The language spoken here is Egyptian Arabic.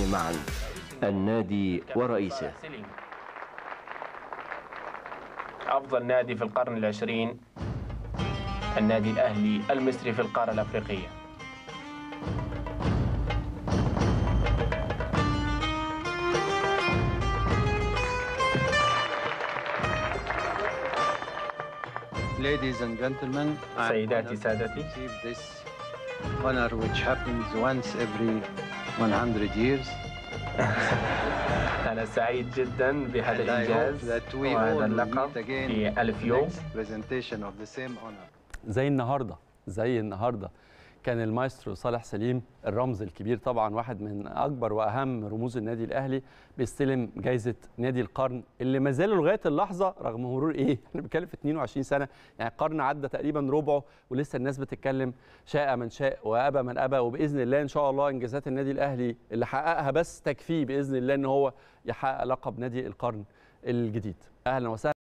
معا النادي ورئيسه أفضل نادي في القرن العشرين النادي الأهلي المصري في القارة الأفريقية Ladies and gentlemen, I'm سيداتي honored to سادتي receive this honor which happens once every 100 years. أنا سعيد جدا بهذا And I hope الإنجاز that we all وهذا will اللقب meet again في ألف يوم next presentation of the same honor. زي النهارده زي النهارده كان المايسترو صالح سليم الرمز الكبير طبعا واحد من اكبر واهم رموز النادي الاهلي بيستلم جائزه نادي القرن اللي ما زالوا لغايه اللحظه رغم مرور ايه احنا بنتكلم في 22 سنه يعني القرن عدى تقريبا ربعه ولسه الناس بتتكلم شاء من شاء وابى من ابى وباذن الله ان شاء الله انجازات النادي الاهلي اللي حققها بس تكفيه باذن الله ان هو يحقق لقب نادي القرن الجديد اهلا وسهلا